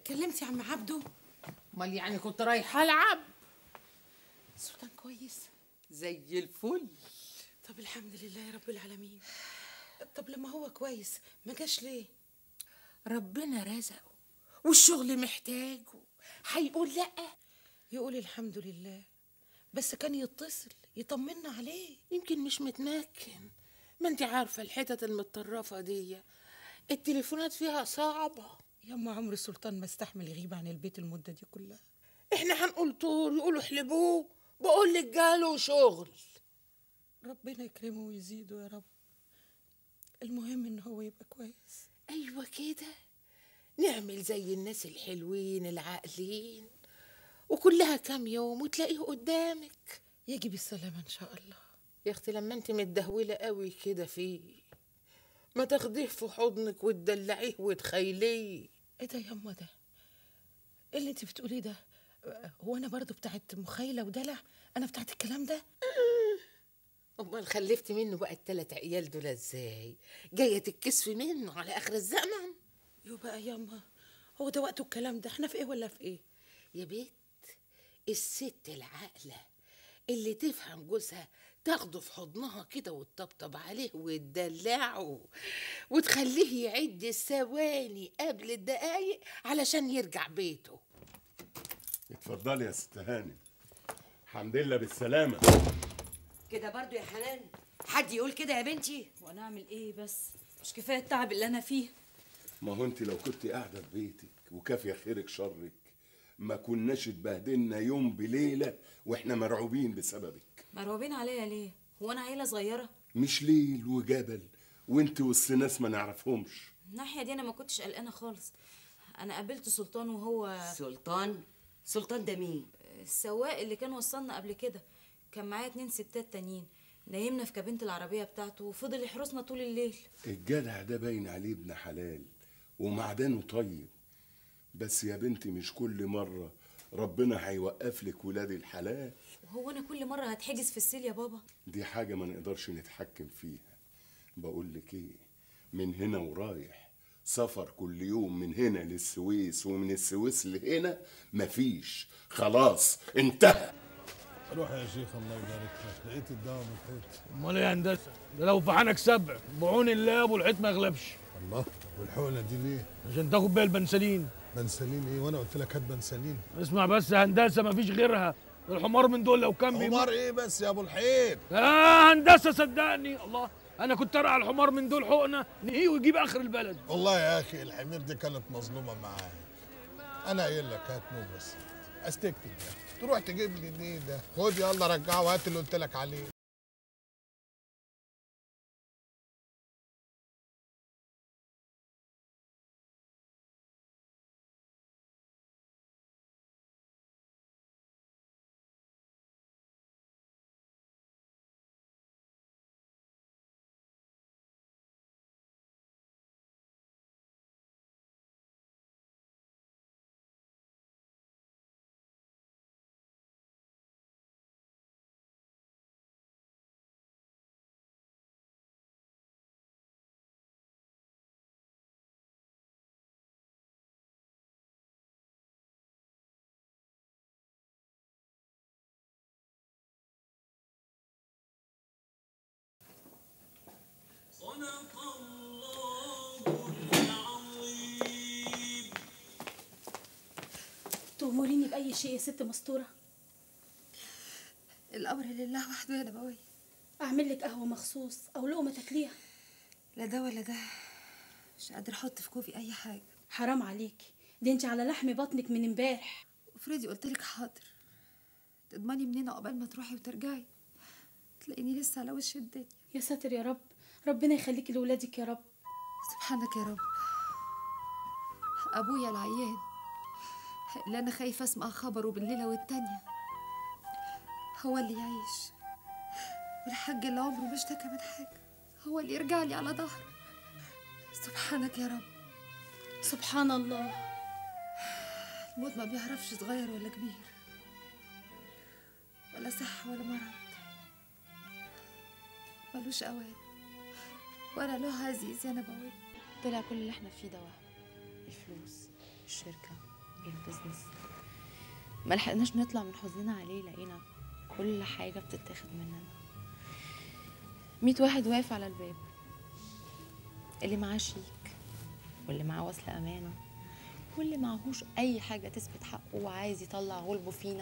كلمتي عم عبده امال يعني كنت رايحه العب سلطان كويس زي الفل طب الحمد لله يا رب العالمين طب لما هو كويس ما جاش ليه ربنا رزقه والشغل محتاجه هيقول لا يقول الحمد لله بس كان يتصل يطمنا عليه يمكن مش متمكن ما انت عارفه الحتت المتطرفه دي التليفونات فيها صعبه ياما عمر السلطان ما استحمل يغيب عن البيت المدة دي كلها احنا هنقول طول يقولوا احلبوه بقول لك جاله شغل ربنا يكرمه ويزيده يا رب المهم ان هو يبقى كويس ايوه كده نعمل زي الناس الحلوين العاقلين وكلها كام يوم وتلاقيه قدامك يجي بالسلامة ان شاء الله يا اختي لما انت متدهوله قوي كده فيه ما تاخديه في حضنك وتدلعيه وتخيليه ايه ده ياما ده ايه اللي انت بتقوليه ده هو انا برضو بتاعت مخيلة ودلع انا بتاعت الكلام ده امال خلفتي منه بقى التلات عيال دول ازاي جايه تتكسفي منه على اخر الزمن يو بقى ياما هو ده وقته الكلام ده احنا في ايه ولا في ايه يا بنت الست العاقله اللي تفهم جوزها تاخده في حضنها كده وتطبطب عليه وتدلعه وتخليه يعد الثواني قبل الدقايق علشان يرجع بيته اتفضلي يا ست هانم الحمد لله بالسلامة كده برضو يا حنان حد يقول كده يا بنتي وانا اعمل ايه بس مش كفايه التعب اللي انا فيه ما هو انت لو كنت قاعدة في بيتك وكافية خيرك شرك ما كناش اتبهدلنا يوم بليلة واحنا مرعوبين بسببك مرعوبين عليا ليه هو انا عيله صغيره مش ليل وجبل وانت وسط ناس ما نعرفهمش الناحيه دي انا ما كنتش قلقانه خالص انا قابلت سلطان وهو سلطان سلطان ده مين السواق اللي كان وصلنا قبل كده كان معايا اتنين ستات تانيين نايمنا في كابينة العربية بتاعته وفضل يحرسنا طول الليل الجدع ده باين عليه ابن حلال ومعدنه طيب بس يا بنتي مش كل مرة ربنا هيوقف لك ولاد الحلال وهو انا كل مرة هتحجز في السيل يا بابا دي حاجة ما نقدرش نتحكم فيها بقول لك ايه من هنا ورايح سفر كل يوم من هنا للسويس ومن السويس لهنا مفيش خلاص انتهى روح يا شيخ الله يبارك لك لقيت الدواء بالحيط امال ايه يا هندسه ده لو في حنك سبع بعون الله ابو الحيط ما يغلبش الله والحقنه دي ليه عشان تاخد بيها البنسلين بنسلين ايه وانا قلت لك هات بنسلين اسمع بس يا هندسه ما فيش غيرها الحمار من دول لو كان بيموت حمار ايه بس يا ابو الحيط يا هندسه صدقني الله انا كنت ارعى الحمار من دول حقنه نهيه ويجيب اخر البلد والله يا اخي الحمير دي كانت مظلومه معاك انا قايل لك هات نور بس استكتب ده تروح تجيب لي ليه ده خد يلا رجعه وهات اللي قلت لك عليه تأمريني بأي شيء يا ست مستورة الأمر لله وحده يا نبوي أعمل لك قهوة مخصوص أو لقمة تاكليها لا ده ولا ده مش قادر أحط في كوفي أي حاجة حرام عليكي دي انت على لحم بطنك من امبارح وفريدي قلت لك حاضر تضمني منين عقبال ما تروحي وترجعي تلاقيني لسه على وش الدنيا يا ساتر يا رب ربنا يخليكي لولادك يا رب سبحانك يا رب أبويا العيان اللي أنا خايفة أسمع خبره بالليلة والتانية هو اللي يعيش والحاج اللي عمره ما اشتكى من حاجة هو اللي يرجع لي على ظهر سبحانك يا رب سبحان الله الموت ما بيعرفش صغير ولا كبير ولا صحة ولا مرض ملوش أوان ولا له عزيز يا نبوي طلع كل اللي احنا فيه ده وهم الفلوس الشركة البيزنس ما لحقناش نطلع من حزننا عليه لقينا كل حاجة بتتاخد مننا ميت واحد واقف على الباب اللي معاه شيك واللي معاه وصل أمانة واللي معهوش أي حاجة تثبت حقه وعايز يطلع غلبه فينا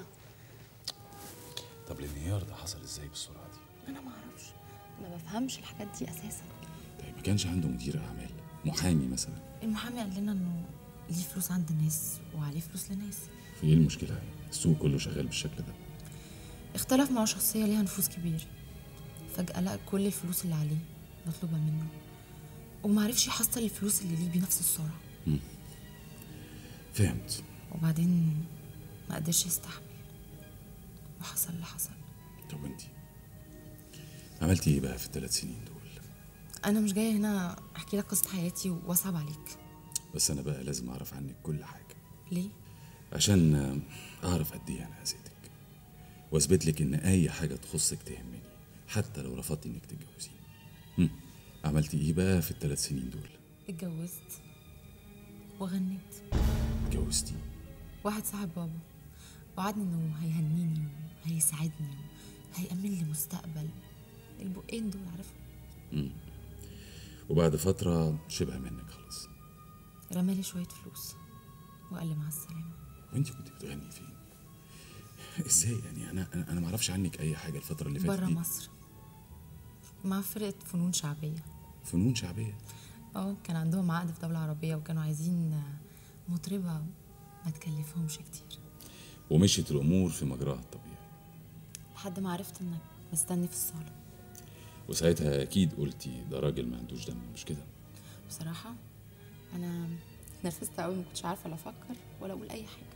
طب الانهيار ده حصل ازاي بالسرعه دي أنا ما أعرفش ما بفهمش الحاجات دي أساسا طيب ما كانش عنده مدير اعمال محامي مثلا المحامي قال لنا انه ليه فلوس عند ناس وعليه فلوس لناس في ايه المشكله يعني السوق كله شغال بالشكل ده اختلف مع شخصية ليها نفوذ كبير فجأة لقى كل الفلوس اللي عليه مطلوبة منه ومعرفش يحصل الفلوس اللي ليه بنفس السرعة مم. فهمت وبعدين ما قدرش يستحمل وحصل اللي حصل طب انتي عملتي ايه بقى في الثلاث سنين دول انا مش جايه هنا احكي لك قصه حياتي واصعب عليك بس انا بقى لازم اعرف عنك كل حاجه ليه عشان آه، اعرف قد ايه انا اذيتك واثبت لك ان اي حاجه تخصك تهمني حتى لو رفضت انك تتجوزيني هم، عملتي ايه بقى في الثلاث سنين دول اتجوزت وغنيت اتجوزتي واحد صاحب بابا وعدني انه هيهنيني وهيساعدني وهيأمن لي مستقبل البقين دول عارفهم مم. وبعد فتره شبه منك خلاص رمالي شويه فلوس وقال لي مع السلامه وانت كنت بتغني فين ازاي يعني انا انا أنا ما اعرفش عنك اي حاجه الفتره اللي فاتت بره دي مصر مع فرقه فنون شعبيه فنون شعبيه اه كان عندهم عقد في دولة عربية وكانوا عايزين مطربة ما تكلفهمش كتير ومشيت الامور في مجراها الطبيعي لحد ما عرفت انك مستني في الصالة وساعتها اكيد قلتي ده راجل ما عندوش دم مش كده بصراحة أنا اتنرفزت أوي ما كنتش عارفة لا أفكر ولا أقول أي حاجة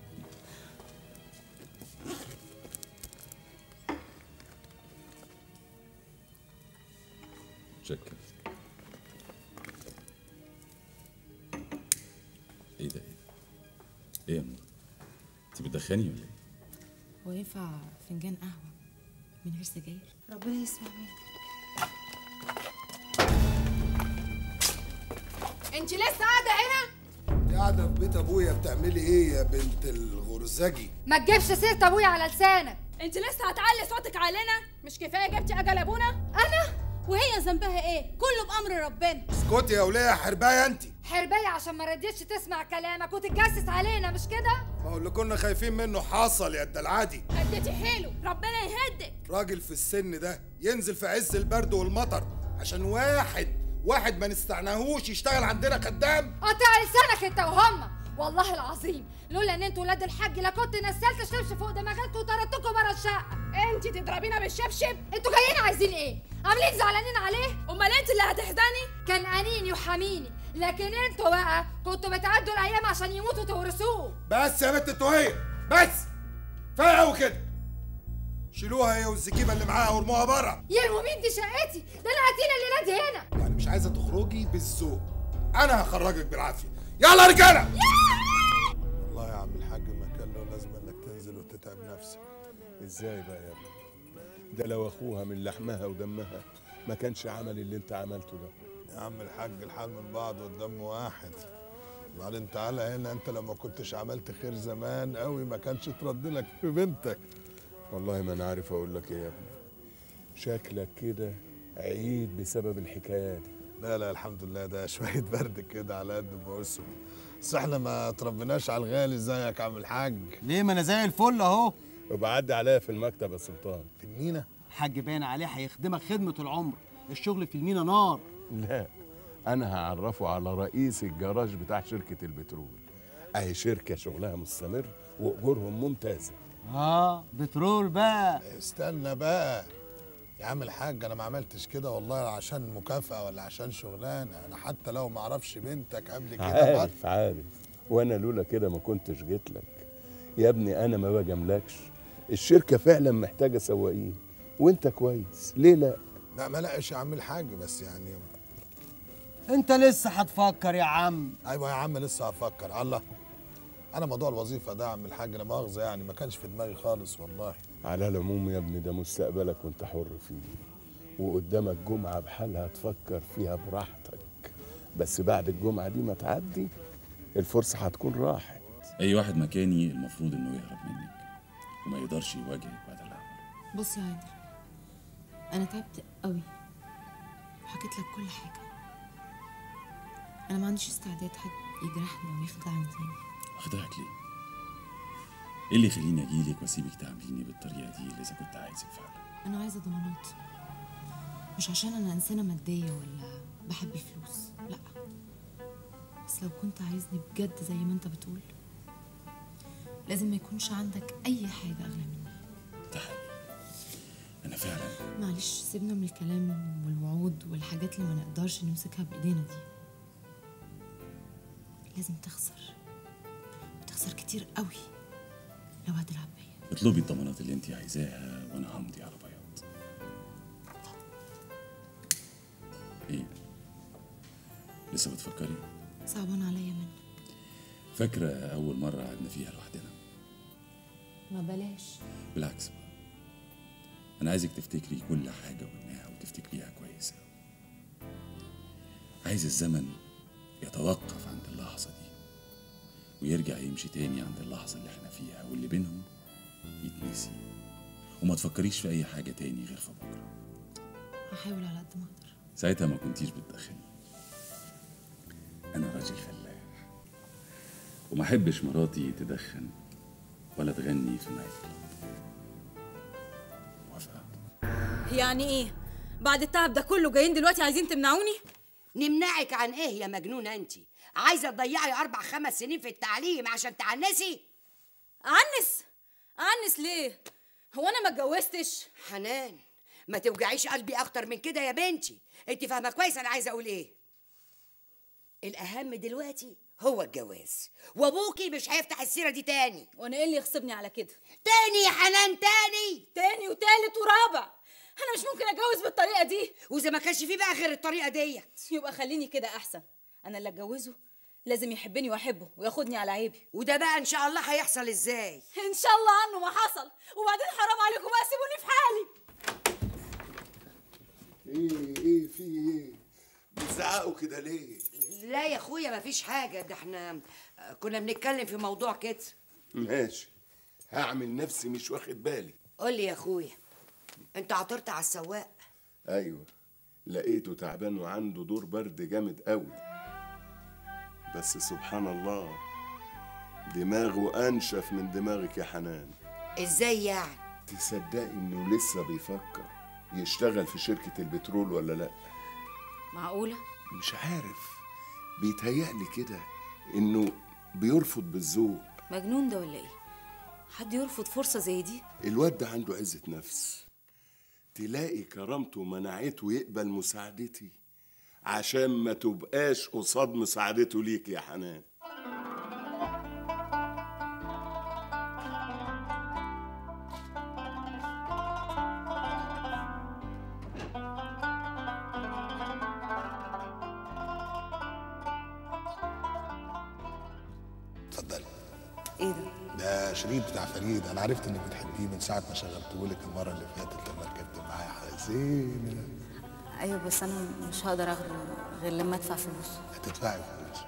شكرا ايه ده ايه ده ايه يا نور انت بتدخني ولا ايه هو ينفع فنجان قهوة من غير سجاير؟ ربنا يسمع منك انت لسه قاعده هنا قاعدة في بيت ابويا بتعملي ايه يا بنت الغرزجي ما تجيبش سيره ابويا على لسانك انت لسه هتعلي صوتك علينا مش كفايه جبتي اجل ابونا انا وهي ذنبها ايه كله بامر ربنا اسكتي يا وليه حربايه انت حربيه عشان ما رضيتش تسمع كلامك وتتجسس علينا مش كده ما هو اللي كنا خايفين منه حصل يا الدلعادي اديتي حيله ربنا يهدك راجل في السن ده ينزل في عز البرد والمطر عشان واحد واحد ما نستعناهوش يشتغل عندنا خدام قطع لسانك انت وهم والله العظيم لولا ان انتوا ولاد الحاج لا كنت نزلت شبشب فوق دماغكم وطردتكم بره الشقه انت تضربينا بالشبشب انتوا جايين عايزين ايه عاملين زعلانين عليه امال انت اللي هتحزني كان انيني وحميني لكن انتوا بقى كنتوا بتعدوا الايام عشان يموتوا تورثوه بس يا بنت التوهية بس كفايه قوي كده شيلوها هي والزكيبه اللي معاها وارموها بره يرموا مين دي شقتي ده انا قتيله الليله دي هنا يعني مش عايزه تخرجي بالذوق انا هخرجك بالعافيه يلا يا رجاله والله يا عم الحاج ما كان له لازمه انك تنزل وتتعب نفسك ازاي بقى يا ابني ده لو اخوها من لحمها ودمها ما كانش عمل اللي انت عملته ده يا عم الحاج الحال من بعض والدم واحد وبعدين تعالى هنا انت لما كنتش عملت خير زمان قوي ما كانش ترد لك في بنتك والله ما انا عارف اقول لك ايه يا ابني شكلك كده عيد بسبب الحكايه دي لا لا الحمد لله ده شويه برد كده على قد بوسه بس احنا ما تربيناش على الغالي زيك يا عم الحاج ليه ما انا زي الفل اهو وبعدي عليا في المكتب يا سلطان في المينا الحاج باين عليه هيخدمك خدمه العمر الشغل في المينا نار لا انا هعرفه على رئيس الجراج بتاع شركه البترول اهي شركه شغلها مستمر واجورهم ممتازه اه بترول بقى استنى بقى يا عم الحاج انا ما عملتش كده والله عشان مكافأة ولا عشان شغلانه انا حتى لو ما اعرفش بنتك قبل كده عارف عارف وانا لولا كده ما كنتش جيت لك يا ابني انا ما بجاملكش الشركه فعلا محتاجه سواقين وانت كويس ليه لا لا ما لاقش يا عم الحاج بس يعني انت لسه هتفكر يا عم ايوه يا عم لسه هفكر الله انا موضوع الوظيفه ده يا عم الحاج لا مؤاخذه يعني ما كانش في دماغي خالص والله على العموم يا ابني ده مستقبلك وانت حر فيه وقدامك جمعه بحالها تفكر فيها براحتك بس بعد الجمعه دي ما تعدي الفرصه هتكون راحت اي واحد مكاني المفروض انه يهرب منك وما يقدرش يواجهك بعد اللي عمله بص يا عادل انا تعبت قوي وحكيت لك كل حاجه انا ما عنديش استعداد حد يجرحني ويخدعني تاني اخدعك ليه ايه اللي يخليني اجيلك واسيبك تعامليني بالطريقه دي اللي اذا كنت عايزك فعلا انا عايزه ضمانات مش عشان انا انسانه ماديه ولا بحب الفلوس لا بس لو كنت عايزني بجد زي ما انت بتقول لازم ما يكونش عندك اي حاجه اغلى مني انا فعلا معلش سيبنا من الكلام والوعود والحاجات اللي ما نقدرش نمسكها بايدينا دي لازم تخسر وتخسر كتير قوي لو هتلعب بيا اطلبي الضمانات اللي انت عايزاها وانا همضي على بياض ايه لسه بتفكري صعبان عليا منك فاكره اول مره قعدنا فيها لوحدنا ما بلاش بالعكس بقى انا عايزك تفتكري كل حاجه قلناها وتفتكريها كويس أوي. عايز الزمن يتوقف عند اللحظه دي ويرجع يمشي تاني عند اللحظه اللي احنا فيها واللي بينهم يتنسي وما تفكريش في اي حاجه تاني غير في بكره هحاول على قد ما اقدر ساعتها ما كنتيش بتدخلني انا راجل فلاح وما احبش مراتي تدخن ولا تغني في نايت كلاب يعني ايه بعد التعب ده كله جايين دلوقتي عايزين تمنعوني نمنعك عن ايه يا مجنونه انت عايزه تضيعي اربع خمس سنين في التعليم عشان تعنسي عنس عنس ليه هو انا ما اتجوزتش حنان ما توجعيش قلبي اكتر من كده يا بنتي انت فاهمه كويس انا عايزه اقول ايه الاهم دلوقتي هو الجواز وابوكي مش هيفتح السيره دي تاني وانا ايه اللي يغصبني على كده تاني يا حنان تاني تاني وتالت ورابع انا مش ممكن اتجوز بالطريقه دي واذا ما كانش فيه بقى غير الطريقه ديت يبقى خليني كده احسن انا اللي اتجوزه لازم يحبني واحبه وياخدني على عيبي وده بقى ان شاء الله هيحصل ازاي ان شاء الله عنه ما حصل وبعدين حرام عليكم بقى سيبوني في حالي ايه ايه في ايه بتزعقوا كده ليه لا يا اخويا مفيش حاجه ده احنا كنا بنتكلم في موضوع كده ماشي هعمل نفسي مش واخد بالي قول لي يا اخويا انت عثرت على السواق ايوه لقيته تعبان وعنده دور برد جامد قوي بس سبحان الله دماغه انشف من دماغك يا حنان ازاي يعني تصدقي انه لسه بيفكر يشتغل في شركة البترول ولا لا معقوله مش عارف بيتهيألي كده انه بيرفض بالذوق مجنون ده ولا ايه حد يرفض فرصه زي دي الواد ده عنده عزة نفس تلاقي كرامته منعته يقبل مساعدتي عشان ما تبقاش قصاد مساعدته ليك يا حنان اتفضلي ايه ده ده شريط بتاع فريد انا عرفت انك بتحبيه من ساعه ما شغلته لك المره اللي فاتت لما ركبت معايا حزينه ايوه بس انا مش هقدر اخده غير لما ادفع فلوس هتدفعي فلوس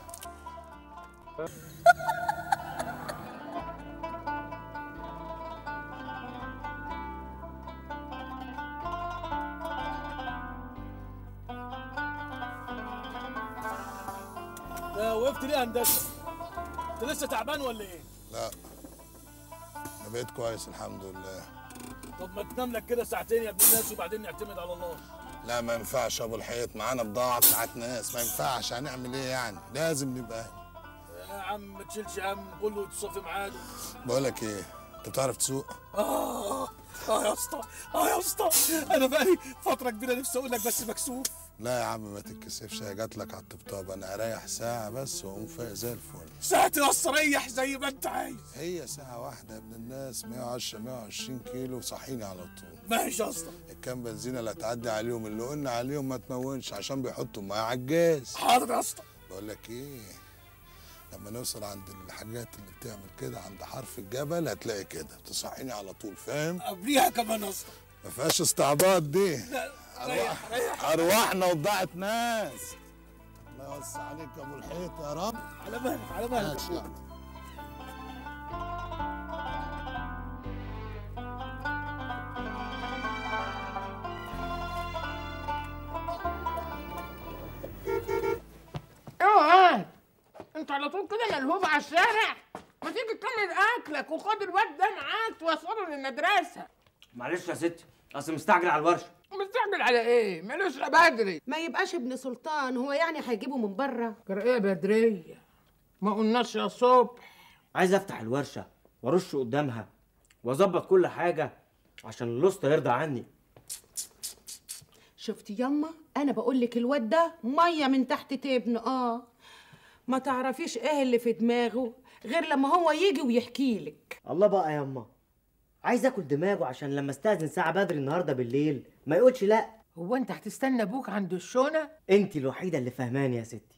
ده وقفت ليه يا هندسه انت لسه تعبان ولا ايه لا انا بقيت كويس الحمد لله طب ما تنام لك كده ساعتين يا ابن الناس وبعدين نعتمد على الله لا ما ينفعش يا ابو الحيط معانا بضاعه بتاعت ناس ما ينفعش هنعمل ايه يعني لازم نبقى هنا يا عم ما تشيلش هم كله تصفي ميعاده بقول لك ايه انت بتعرف تسوق اه اه يا اسطى اه يا اسطى انا بقالي فتره كبيره نفسي اقول لك بس مكسوف لا يا عم ما تتكسفش هي جات لك على الطبطاب انا اريح ساعه بس واقوم فايق زي الفل ساعتي يا اسطى ريح زي ما انت عايز هي ساعه واحده يا ابن الناس 110 120 كيلو صحيني على طول ماشي يا اسطى الكام بنزينه اللي هتعدي عليهم اللي قلنا عليهم ما تمونش عشان بيحطوا ميه على الجاز حاضر يا اسطى بقول لك ايه لما نوصل عند الحاجات اللي بتعمل كده عند حرف الجبل هتلاقي كده تصحيني على طول فاهم قبليها كمان يا اسطى ما فيهاش استعباط دي لا أرواح أرواحنا وضاعت ناس الله يوسع عليك يا أبو الحيط يا رب على مهلك على مهلك انت على طول كده ملهوب على الشارع ما تيجي تكمل اكلك وخد الواد ده معاك توصله للمدرسه معلش يا ستي اصل مستعجل على الورشه مستعجل على ايه ملوش لا بدري ما يبقاش ابن سلطان هو يعني هيجيبه من بره ايه بدريه ما قلناش يا صبح عايز افتح الورشه وارش قدامها واظبط كل حاجه عشان اللوسته يرضى عني شفتي ياما انا بقول لك الواد ده ميه من تحت تبن اه ما تعرفيش ايه اللي في دماغه غير لما هو يجي ويحكي لك الله بقى يا اما عايز اكل دماغه عشان لما استاذن ساعه بدري النهارده بالليل ما يقولش لا هو انت هتستنى ابوك عند الشونه انت الوحيده اللي فهماني يا ستي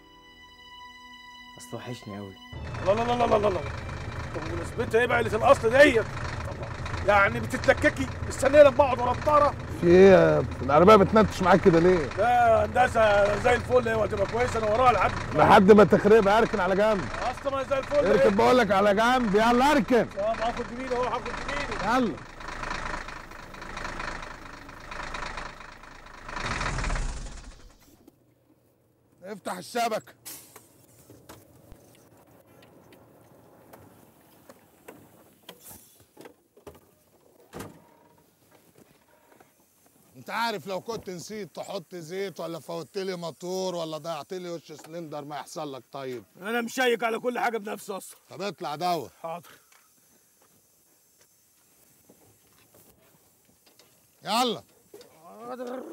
اصل وحشني قوي لا لا لا لا لا لا طب ونسبتها ايه بقى اللي في الاصل ديت يعني بتتلككي مستنيه لما اقعد ورا الطاره في ايه العربيه بتنتش معاك كده ليه لا هندسه زي الفل اهي وهتبقى كويسه انا وراها لحد لحد ما تخربها اركن على جنب اصلا ما زي الفل اركن بقول لك على جنب يلا اركن اه هاخد يمين اهو هاخد يمين يلا افتح الشبكه انت عارف لو كنت نسيت تحط زيت ولا فوتت لي موتور ولا ضيعت لي وش سلندر ما يحصل لك طيب انا مشيك على كل حاجه بنفسي اصلا طب اطلع دور حاضر يلا حاضر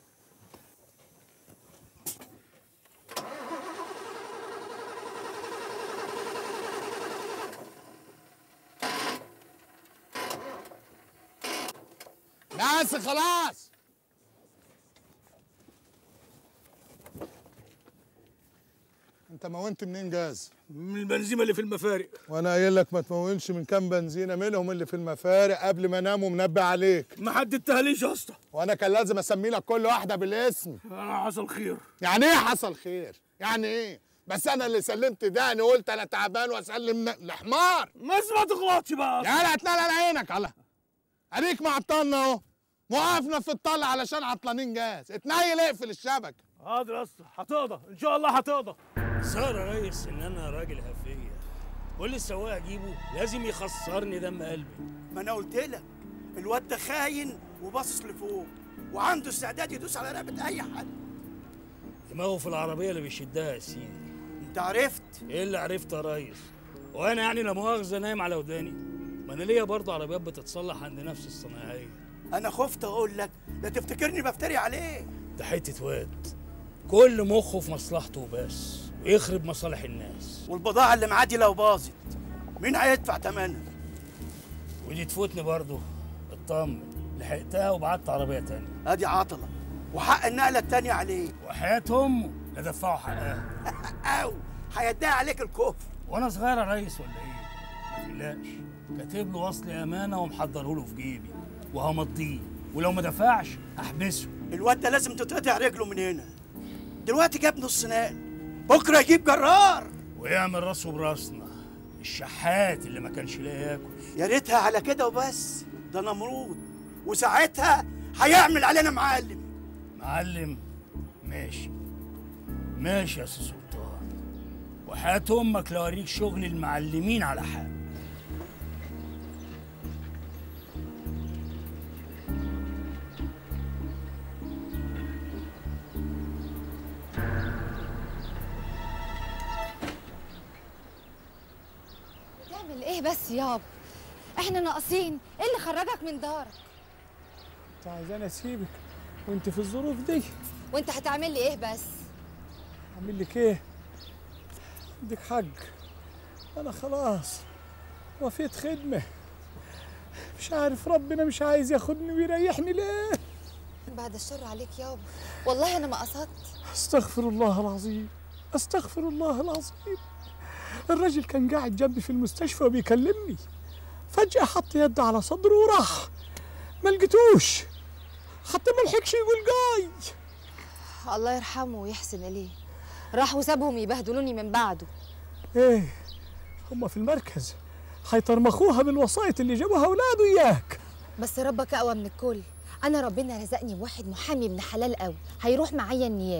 بس خلاص انت مونت منين جاز من البنزيمه اللي في المفارق وانا قايل لك ما تمونش من كام بنزينه منهم اللي في المفارق قبل ما انام ومنبه عليك ما حددتهاليش يا اسطى وانا كان لازم اسمي لك كل واحده بالاسم انا حصل خير يعني ايه حصل خير يعني ايه بس انا اللي سلمت دقني قلت انا تعبان واسلم ن- لحمار بس ما تغلطش بقى يا لا تلا عينك على اديك معطلنا اهو وقفنا في الطل علشان عطلانين جاز اتنيل اقفل الشبكه حاضر يا اسطى هتقضى ان شاء الله هتقضى صار يا ريس ان انا راجل هفيه كل السواق اجيبه لازم يخسرني دم قلبي ما انا قلت لك الواد ده خاين وباصص لفوق وعنده استعداد يدوس على رقبه اي حد دماغه في العربيه اللي بيشدها يا سيدي انت عرفت ايه اللي عرفته يا ريس وانا يعني لا مؤاخذه نايم على وداني ما انا ليا برضه عربيات بتتصلح عند نفس الصناعيه انا خفت اقول لك لا تفتكرني بفتري عليه ده حته واد كل مخه في مصلحته وبس ويخرب مصالح الناس والبضاعه اللي معاه دي لو باظت مين هيدفع ثمنها ودي تفوتني برضه اطمن لحقتها وبعت عربيه تانية ادي عطله وحق النقله التانيه عليه وحياة امه لا دفعوا حقها او هيدعي عليك الكفر وانا صغير يا ريس ولا ايه ما تقلقش كاتب له وصل امانه ومحضره له في جيبي وهمضيه ولو ما دفعش هحبسه الواد ده لازم تتقطع رجله من هنا دلوقتي جاب نص نقل بكره يجيب جرار ويعمل راسه براسنا الشحات اللي ما كانش لاقي ياكل يا ريتها على كده وبس ده نمرود وساعتها هيعمل علينا معلم معلم ماشي ماشي يا سي سلطان وحياة امك لو اوريك شغل المعلمين على حق تعمل ايه بس يابا احنا ناقصين ايه اللي خرجك من دارك انت عايزاني اسيبك وانت في الظروف دي وانت هتعمل لي ايه بس اعمل لك ايه عندك حق انا خلاص وفيت خدمه مش عارف ربنا مش عايز ياخدني ويريحني ليه بعد الشر عليك يابا والله انا ما قصدت استغفر الله العظيم استغفر الله العظيم الراجل كان قاعد جنبي في المستشفى وبيكلمني فجأة حط يد على صدره وراح ما لقيتوش حتى ما لحقش يقول جاي الله يرحمه ويحسن اليه راح وسابهم يبهدلوني من بعده ايه هما في المركز هيطرمخوها بالوسايط اللي جابوها اولاده اياك بس ربك اقوى من الكل انا ربنا رزقني بواحد محامي ابن حلال قوي هيروح معايا النياب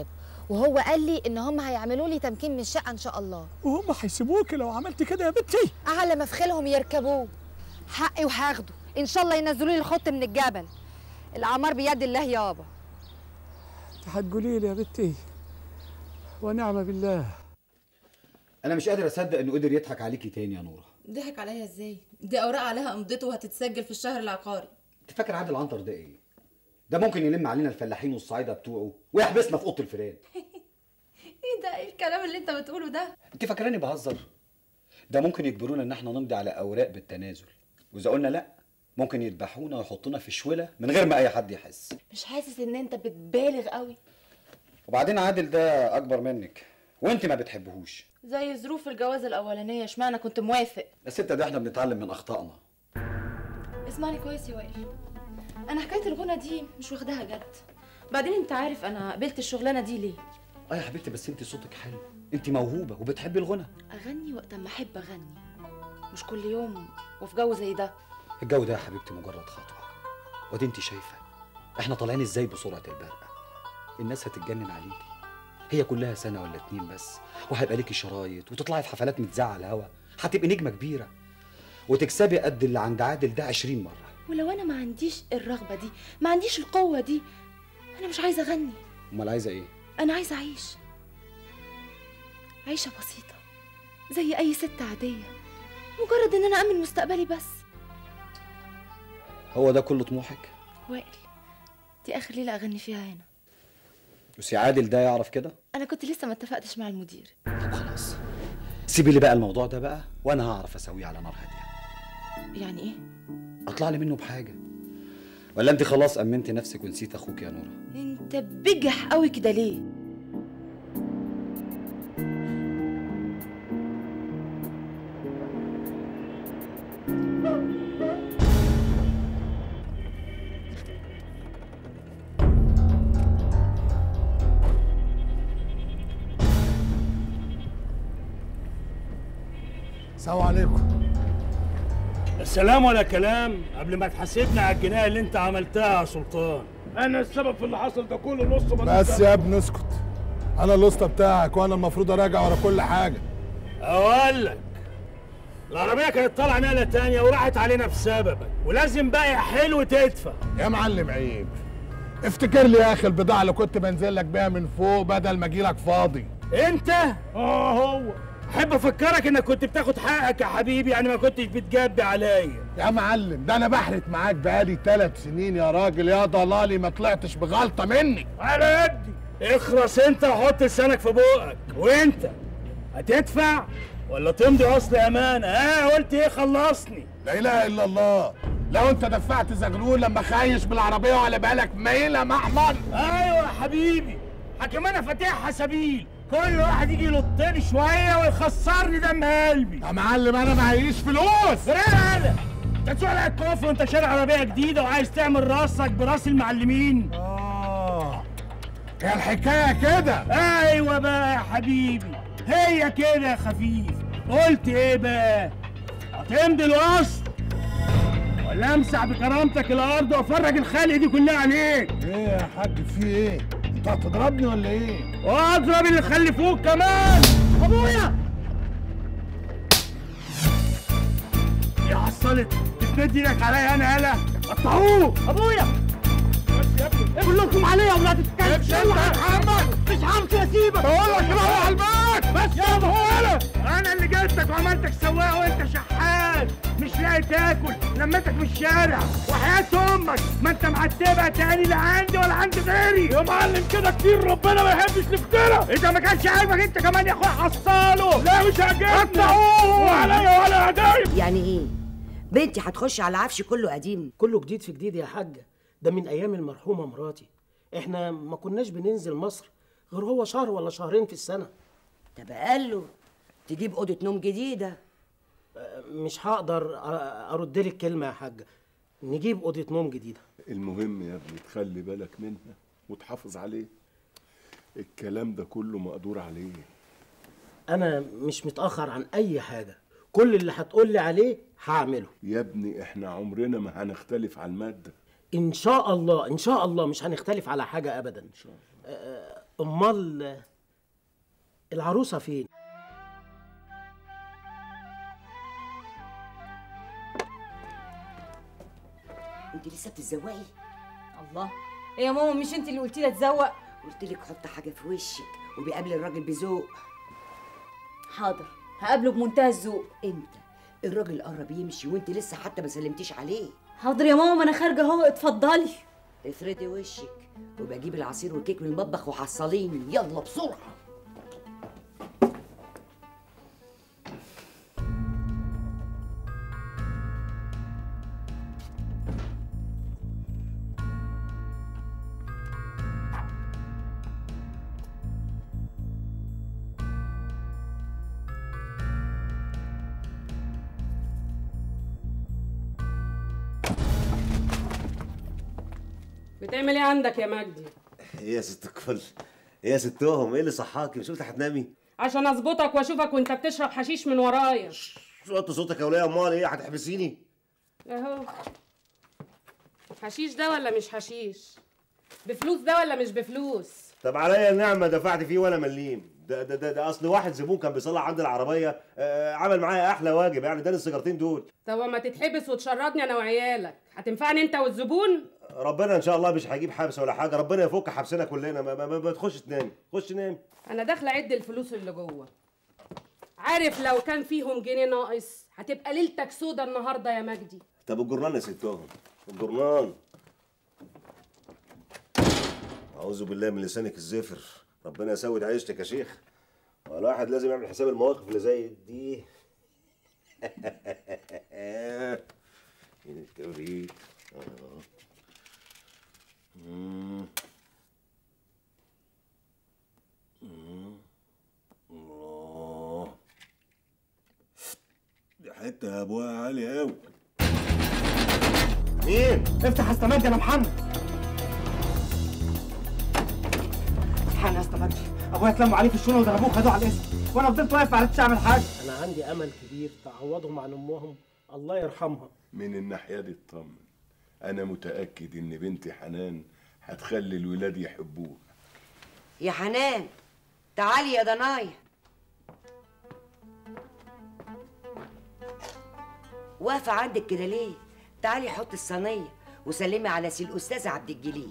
وهو قال لي ان هم هيعملوا لي تمكين من الشقه ان شاء الله وهم هيسيبوك لو عملت كده يا بنتي اعلى ما في خيلهم يركبوه حقي وهاخده ان شاء الله ينزلوا لي الخط من الجبل الاعمار بيد الله يابا هتقولي لي يا بنتي ونعم بالله انا مش قادر اصدق انه قدر يضحك عليكي تاني يا نوره ضحك عليا ازاي دي اوراق عليها امضته وهتتسجل في الشهر العقاري انت فاكر عادل عنتر ده ايه ده ممكن يلم علينا الفلاحين والصعايده بتوعه ويحبسنا في اوضه الفيران ايه ده ايه الكلام اللي انت بتقوله ده انت فاكراني بهزر ده ممكن يجبرونا ان احنا نمضي على اوراق بالتنازل واذا قلنا لا ممكن يذبحونا ويحطونا في شوله من غير ما اي حد يحس مش حاسس ان انت بتبالغ قوي وبعدين عادل ده اكبر منك وانت ما بتحبهوش زي ظروف الجواز الاولانيه اشمعنى كنت موافق يا ستة ده احنا بنتعلم من اخطائنا اسمعني كويس يا وائل انا حكايه الغنى دي مش واخداها جد بعدين انت عارف انا قبلت الشغلانه دي ليه اه يا حبيبتي بس انت صوتك حلو انت موهوبه وبتحبي الغنى اغني وقت ما احب اغني مش كل يوم وفي جو زي ده الجو ده يا حبيبتي مجرد خطوه ودي انت شايفه احنا طالعين ازاي بسرعه البرق الناس هتتجنن عليكي هي كلها سنه ولا اتنين بس وهيبقى ليكي شرايط وتطلعي في حفلات متذاعه على الهوا هتبقي نجمه كبيره وتكسبي قد اللي عند عادل ده 20 مره ولو انا ما عنديش الرغبه دي ما عنديش القوه دي انا مش عايزه اغني امال عايزه ايه انا عايزه اعيش عيشه بسيطه زي اي ست عاديه مجرد ان انا امن مستقبلي بس هو ده كل طموحك وائل دي اخر ليله اغني فيها هنا بس يا عادل ده يعرف كده انا كنت لسه ما اتفقتش مع المدير طب خلاص سيبي لي بقى الموضوع ده بقى وانا هعرف اسويه على نار هاديه يعني ايه اطلع لي منه بحاجه ولا انت خلاص امنتي نفسك ونسيت اخوك يا نوره انت بجح قوي كده ليه السلام عليكم السلام ولا كلام قبل ما تحاسبنا على الجنايه اللي انت عملتها يا سلطان انا السبب في اللي حصل ده كله نص بس يا ابني اسكت انا الاسطى بتاعك وانا المفروض اراجع ورا كل حاجه اقول لك العربيه كانت طالعه نقله تانية وراحت علينا بسببك ولازم بقى يا حلو تدفع يا معلم عيب افتكر لي يا اخي البضاعه اللي كنت بنزل لك بيها من فوق بدل ما اجي لك فاضي انت اه هو احب افكرك انك كنت بتاخد حقك يا حبيبي يعني ما كنتش بتجبي عليا يا معلم ده انا بحرت معاك بقالي ثلاث سنين يا راجل يا ضلالي ما طلعتش بغلطه مني على قدي اخرس انت وحط لسانك في بقك وانت هتدفع ولا تمضي اصل امانه ها قلت ايه خلصني لا اله الا الله لو انت دفعت زغلول لما خايش بالعربيه وعلى بالك ميله محمر ايوه يا حبيبي حكم انا فاتحها سبيل كل واحد يجي يلطني شويه ويخسرني دم قلبي يا معلم انا معيش فلوس فرق انا انت تسوق لك كوفي وانت شاري عربيه جديده وعايز تعمل راسك براس المعلمين اه هي الحكايه كده ايوه بقى يا حبيبي هي كده يا خفيف قلت ايه بقى هتمضي الوصل ولا امسح بكرامتك الارض وافرج الخلق دي كلها عليك ايه يا حاج في ايه انت هتضربني ولا ايه واضرب اللي خلفوك كمان ابويا يا حصلت بتمد ايدك عليا انا يالا قطعوه ابويا بس يا ابني كلكم عليا ولا تتكلمش انت يا محمد مش عارف اسيبك بقول لك روح على البيت بس يابا هو انا انا اللي جبتك وعملتك سواق وانت شحات مش لاقي تاكل لمتك في الشارع وحياة امك ما انت معتبها تاني لا عندي ولا عند غيري يا معلم كده كتير ربنا ما يحبش نفترى اذا ما كانش عاجبك انت كمان يا اخويا حصاله لا مش عاجبني قطعوه وعليا ولا عجايب يعني ايه بنتي هتخش على العفش كله قديم كله جديد في جديد يا حاجة ده من أيام المرحومة مراتي إحنا ما كناش بننزل مصر غير هو شهر ولا شهرين في السنة طب قال له تجيب أوضة نوم جديدة مش هقدر أ- أرد لك كلمة يا حاجة نجيب أوضة نوم جديدة المهم يا ابني تخلي بالك منها وتحافظ عليه الكلام ده كله مقدور عليه أنا مش متأخر عن أي حاجة كل اللي هتقولي عليه هعمله يا ابني احنا عمرنا ما هنختلف على المادة ان شاء الله ان شاء الله مش هنختلف على حاجه ابدا ان شاء الله امال آه، العروسه فين انت لسه بتتزوقي الله ايه يا ماما مش انت اللي قلتي لي اتزوق قلت لك حط حاجه في وشك وبيقابل الراجل بذوق حاضر هقابله بمنتهى الذوق امتى الراجل قرب يمشي وانت لسه حتى ما سلمتيش عليه حاضر يا ماما ما انا خارجه اهو اتفضلي افردي وشك وبجيب العصير والكيك من المطبخ وحصليني يلا بسرعه بتعمل ايه عندك يا مجدي ايه يا ست الكل ايه يا ستهم ايه اللي صحاكي مش قلت هتنامي عشان اظبطك واشوفك وانت بتشرب حشيش من ورايا شو وطي صوتك يا وليه امال ايه هتحبسيني اهو حشيش ده ولا مش حشيش بفلوس ده ولا مش بفلوس طب عليا النعمه دفعت فيه ولا مليم ده ده ده, ده اصل واحد زبون كان بيصلح عند العربيه آه عمل معايا احلى واجب يعني اداني السيجارتين دول طب ما تتحبس وتشردني انا وعيالك هتنفعني انت والزبون ربنا ان شاء الله مش هيجيب حبس ولا حاجه ربنا يفك حبسنا كلنا ما, ما, ما, ما تخش تنام خش نام انا داخله اعد الفلوس اللي جوه عارف لو كان فيهم جنيه ناقص هتبقى ليلتك سودا النهارده يا مجدي طب الجرنان يا ستهم الجرنان اعوذ بالله من لسانك الزفر ربنا يسود عيشتك يا شيخ الواحد لازم يعمل حساب المواقف اللي زي دي فين الكبريت آه. مم. مم. الله دي حته ابوها عالي قوي مين؟ افتح استمد انا محمد الحقني يا استمد ابويا اتلموا عليه في الشونه وضربوه خدوه على الاسم وانا فضلت واقف ما عرفتش اعمل حاجه انا عندي امل كبير تعوضهم عن امهم الله يرحمها من الناحية دي اطمن أنا متأكد إن بنتي حنان هتخلي الولاد يحبوها يا حنان تعالي يا ضنايا واقفة عندك كده ليه؟ تعالي حط الصينية وسلمي على سي الأستاذ عبد الجليل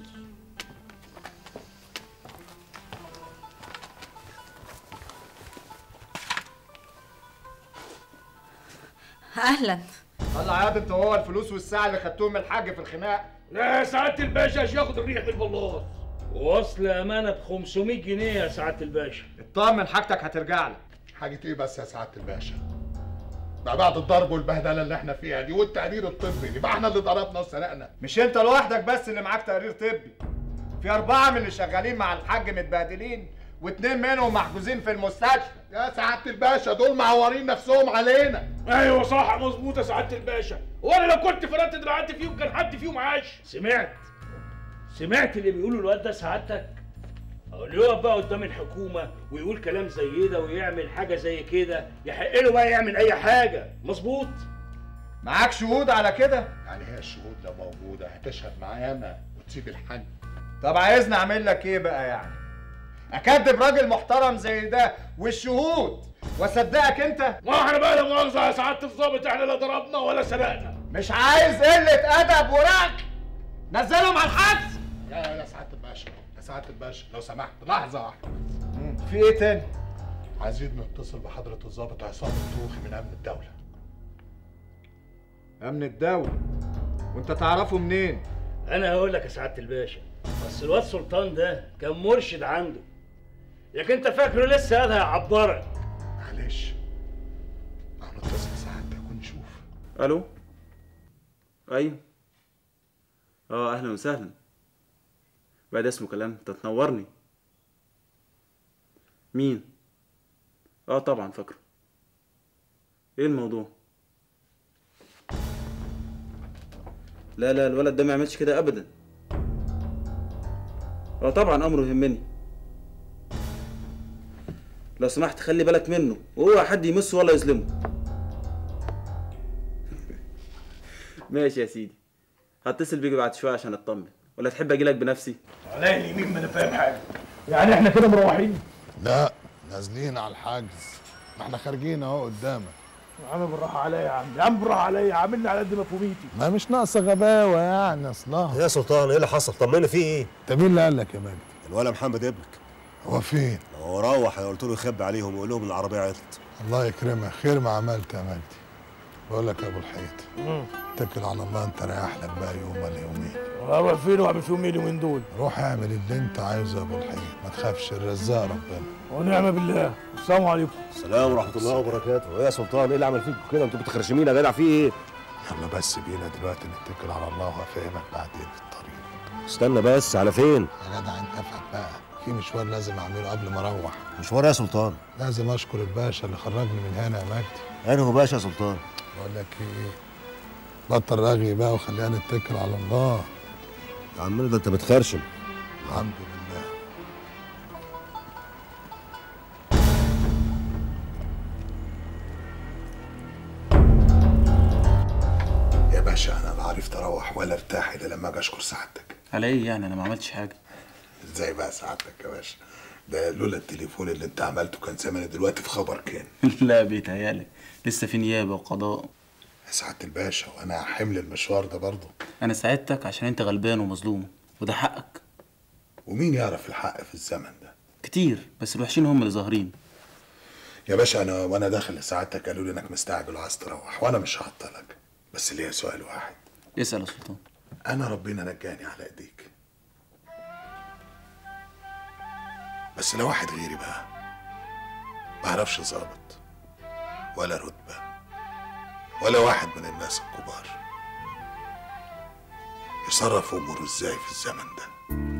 اهلا طلع يا انت وهو الفلوس والساعه اللي خدتوهم من الحاج في الخناق لا سعادة الباشا مش ياخد الريح من البلاط وصل امانه ب 500 جنيه يا سعادة الباشا اطمن حاجتك هترجع لك حاجة ايه بس يا سعادة الباشا ده بعد الضرب والبهدله اللي احنا فيها دي والتقرير الطبي يبقى احنا اللي ضربنا وسرقنا مش انت لوحدك بس اللي معاك تقرير طبي في اربعه من اللي شغالين مع الحاج متبهدلين واتنين منهم محجوزين في المستشفى يا سعادة الباشا دول معورين نفسهم علينا ايوه صح مظبوط يا سعادة الباشا وانا لو كنت فرقت دراعاتي فيهم كان حد فيهم عاش سمعت سمعت اللي بيقوله الواد ده سعادتك أهو اللي يقف بقى قدام الحكومة ويقول كلام زي ده ويعمل حاجة زي كده يحق له بقى يعمل أي حاجة مظبوط معاك شهود على كده يعني هي الشهود لو موجودة هتشهد معانا وتسيب الحاج طب عايزني اعمل لك ايه بقى يعني اكدب راجل محترم زي ده والشهود واصدقك انت ما احنا بقى لا مؤاخذة يا سعادة الظابط احنا لا ضربنا ولا سرقنا مش عايز قله ادب ورق نزلهم على الحبس يا يا سعادة الباشا يا سعادة الباشا لو سمحت لحظة واحدة في ايه تاني عايزين نتصل بحضرة الضابط عصام الطوخي من أمن الدولة امن الدولة وانت تعرفه منين انا هقول لك يا سعادة الباشا بس الواد سلطان ده كان مرشد عنده لكن انت فاكره لسه قالها يعبرك معلش ما نتصل سعادتك ونشوف الو ايوه اه اهلا وسهلا بقى ده اسمه كلام انت تنورني مين اه طبعا فاكره ايه الموضوع لا لا الولد ده ما يعملش كده ابدا اه طبعا امره يهمني لو سمحت خلي بالك منه واوعى حد يمسه ولا يظلمه ماشي يا سيدي هتصل بيك بعد شويه عشان اطمن ولا تحب اجي لك بنفسي عليا اليمين ما انا فاهم حاجه يعني احنا كده مروحين لا نازلين على الحجز ما احنا خارجين اهو قدامك يا عم بالراحه عليا يا عم يا عم بالراحه عليا عاملني على قد مفهوميتي ما مش ناقصه غباوه يعني اصلها يا سلطان ايه اللي حصل طمني في ايه انت مين اللي قال لك يا مجدي الولا محمد ابنك هو فين هو روح انا قلت له يخبي عليهم ويقول لهم العربيه عطلت الله يكرمك خير ما عملت يا مجدي بقول لك يا ابو الحيط اتكل على الله انت ريح لك بقى يوم ولا يومين اروح فين واعمل فيهم ايه اليومين دول روح اعمل اللي انت عايزه يا ابو الحيط ما تخافش الرزاق ربنا ونعم بالله السلام عليكم السلام ورحمه الله وبركاته ايه يا سلطان ايه اللي عمل فيكم كده انتوا بتخرشمين يا جدع في ايه يلا بس بينا دلوقتي نتكل على الله وهفهمك بعدين في الطريق استنى بس على فين يا جدع انت افهم بقى في مشوار لازم اعمله قبل ما اروح مشوار يا سلطان لازم اشكر الباشا اللي خرجني من هنا يا مجدي انا هو باشا يا سلطان بقول لك ايه بطل رغي بقى وخلينا نتكل على الله يا عم ده انت بتخرشم الحمد لله يا باشا انا لا عرفت اروح ولا ارتاح الا لما اجي اشكر سعادتك على ايه يعني انا ما عملتش حاجه ازاي بقى سعادتك يا باشا ده لولا التليفون اللي انت عملته كان زماني دلوقتي في خبر كان لا بيتهيألي لسه في نيابه وقضاء يا سعاده الباشا وانا حمل المشوار ده برضه انا ساعدتك عشان انت غلبان ومظلوم وده حقك ومين يعرف الحق في الزمن ده كتير بس الوحشين هم اللي ظاهرين يا باشا انا وانا داخل لسعادتك قالوا لي انك مستعجل وعايز تروح وانا مش هعطلك بس ليا سؤال واحد اسال يا سلطان انا ربنا نجاني على ايديك بس لو واحد غيري بقى ما اعرفش ظابط ولا رتبه ولا واحد من الناس الكبار يصرف اموره ازاي في الزمن ده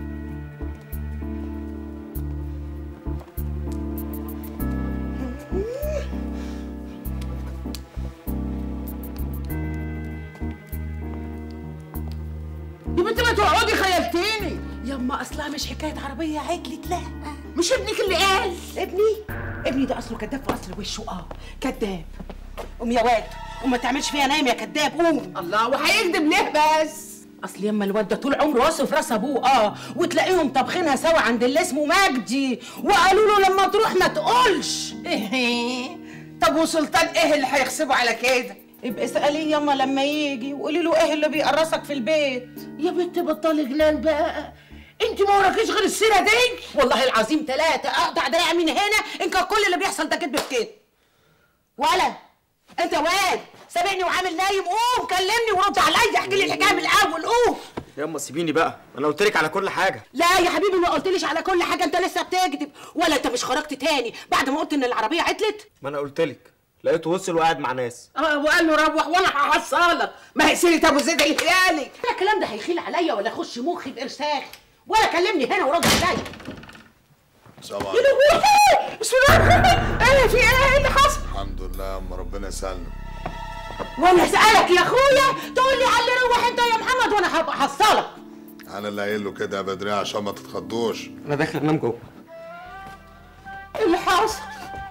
يا بنت ما تقعدي خيلتيني يما اصلها مش حكايه عربيه عدلت لا مش ابنك اللي قال ابني ابني ده اصله كذاب في اصل وشه اه كذاب قوم يا واد وما تعملش فيها نايم يا كذاب قوم الله وهيكذب ليه بس اصل يما الواد ده طول عمره واصف راس ابوه اه وتلاقيهم طابخينها سوا عند اللي اسمه مجدي وقالوا له لما تروح ما تقولش ايه طب وسلطان ايه اللي هيغصبه على كده ابقى اساليه يما لما يجي وقولي له ايه اللي بيقرصك في البيت يا بنت بطلي جنان بقى انت ما وراكيش غير السيره دي والله العظيم ثلاثه اقطع دراعي من هنا ان كان كل اللي بيحصل ده كدب في كده ولا انت واد سامعني وعامل نايم قوم كلمني ورد عليا احكي لي الحكايه من الاول قوم ياما سيبيني بقى انا قلت لك على كل حاجه لا يا حبيبي ما قلتليش على كل حاجه انت لسه بتكذب ولا انت مش خرجت تاني بعد ما قلت ان العربيه عطلت ما انا قلت لك لقيته وصل وقاعد مع ناس اه وقال له روح وانا هحصلك ما هي سيره ابو زيد الهلالي لا الكلام ده هيخيل عليا ولا يخش مخي بارساخ ولا كلمني هنا ورد عليا سلام يا لهوي بسم الله الرحمن الرحيم ايه في ايه إيه اللي حصل الحمد لله يا ام ربنا يسلم وانا اسالك يا اخويا تقول لي علي روح انت يا محمد وانا هبقى احصلك انا اللي قايل له كده يا بدري عشان ما تتخضوش انا داخل انام جوه ايه اللي حصل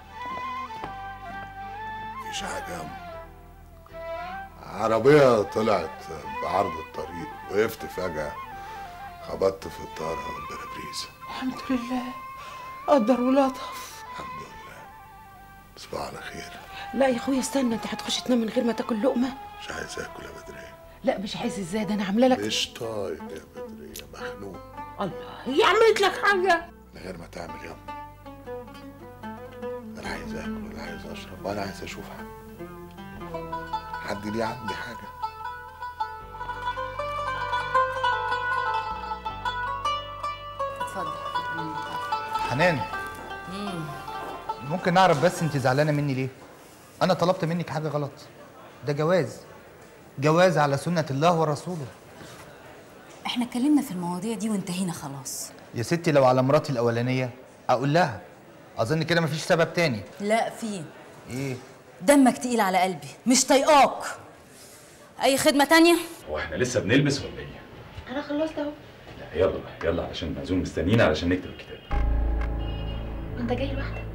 مفيش حاجه يا أم. عربيه طلعت بعرض الطريق وقفت فجاه خبطت في الطاره والبرابريز الحمد لله قدر ولطف تصبح على خير لا يا اخويا استنى انت هتخش تنام من غير ما تاكل لقمه مش عايز اكل يا بدري لا مش عايز ازاي ده انا عامله لك مش طايق يا بدري يا مخنوق الله هي عملت لك حاجه من غير ما تعمل يوم انا عايز اكل ولا عايز اشرب ولا عايز اشوف حد حد ليه عندي حاجه اتفضل حنان ممكن نعرف بس انت زعلانه مني ليه انا طلبت منك حاجه غلط ده جواز جواز على سنه الله ورسوله احنا اتكلمنا في المواضيع دي وانتهينا خلاص يا ستي لو على مراتي الاولانيه اقول لها اظن كده مفيش سبب تاني لا في ايه دمك تقيل على قلبي مش طايقاك اي خدمه تانية هو احنا لسه بنلبس ولا ايه؟ انا خلصت اهو لا يلا بقى يلا علشان المأذون مستنينا علشان نكتب الكتاب انت جاي لوحدك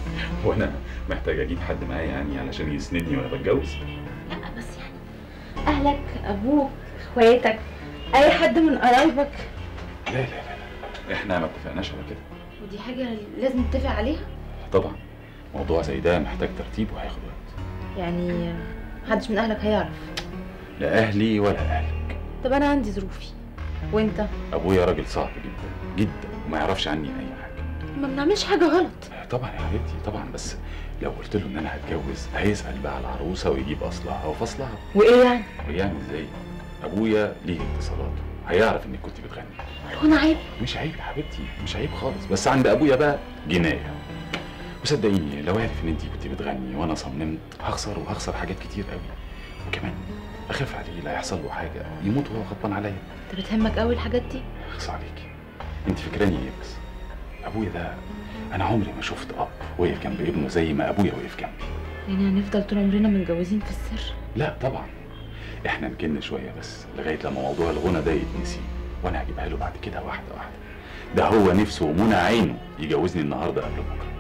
وانا محتاج اجيب حد معايا يعني علشان يسندني وانا بتجوز لا بس يعني اهلك ابوك اخواتك اي حد من قرايبك لا لا لا لا احنا ما اتفقناش على كده ودي حاجه لازم نتفق عليها طبعا موضوع زي ده محتاج ترتيب وهياخد وقت يعني محدش من اهلك هيعرف لا اهلي ولا اهلي طب انا عندي ظروفي وانت ابويا راجل صعب جدا جدا وما يعرفش عني اي حاجه ما بنعملش حاجه غلط طبعا يا حبيبتي طبعا بس لو قلت له ان انا هتجوز هيسال بقى على العروسه ويجيب اصلها وفصلها وايه يعني ويعمل ازاي ابويا ليه اتصالاته هيعرف انك كنت بتغني هو انا عيب مش عيب يا حبيبتي مش عيب خالص بس عند ابويا بقى جنايه وصدقيني لو عرف ان انت كنت بتغني وانا صممت هخسر وهخسر حاجات كتير قوي وكمان اخاف عليه لا يحصل له حاجه يموت وهو غضبان عليا انت بتهمك قوي الحاجات دي اخص عليكي انت فاكراني ايه بس ابويا ده انا عمري ما شفت اب وقف جنب ابنه زي ما ابويا وقف جنبي يعني هنفضل طول عمرنا متجوزين في السر لا طبعا احنا نكن شويه بس لغايه لما موضوع الغنى ده يتنسي وانا هجيبها له بعد كده واحده واحده ده هو نفسه ومنى عينه يجوزني النهارده قبل بكره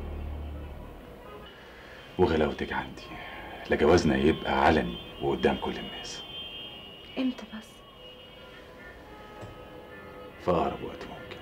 وغلاوتك عندي لجوازنا يبقى علني وقدام كل الناس امتى بس في اقرب وقت ممكن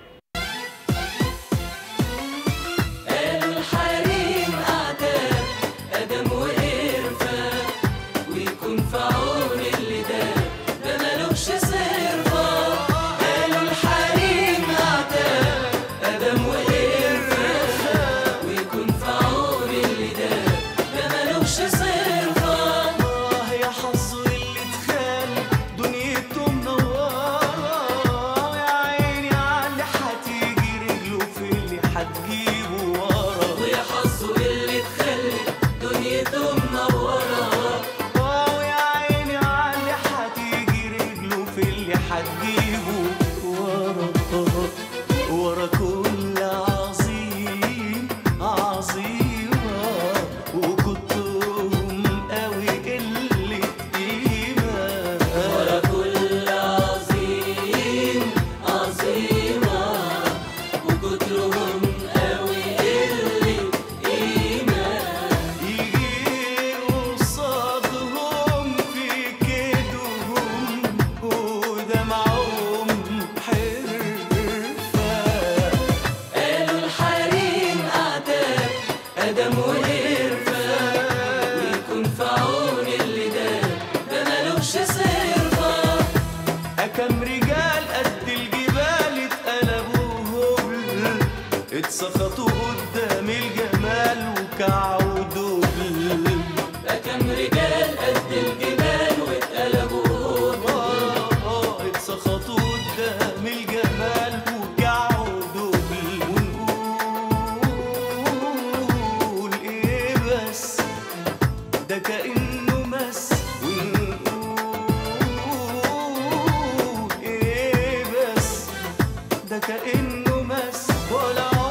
قالوا الحريم أعتاب أدم وقرفة ويكون في عون اللي داب ده ملوش صرفة قالوا الحريم أعتاب أدم وقرفة ويكون في عون اللي داب ده ملوش صرفة آه يا حظه اللي اتخان دنيته منورة يا عيني على هتيجي رجله في اللي هتجيبه ورا ويا حظه اللي اتخلى دنيته منورة اه يا عيني على هتيجي رجله في اللي هتجيبه ورا ورا كل عظيم عظيمة وكترهم قوي قلة قيمة ورا كل عظيم عظيمة وكترهم قوي قلة قيمة يجي قصادهم في كيدهم ودمعهم حرفة قالوا الحريم أعتاب أدم وقرفة ويكون في عون اللي داب ده ملوش صرفة أكم رجال قد الجبال اتقلبوا هبل اتسخطوا قدام الجمال وكعوا دبل أكم رجال قد الجبال واتقلبوا هبل اتسخطوا قدام الجمال وكعوا دبل ونقول ايه بس ده كأنه مس ونقول ايه بس ده كأنه مس ولا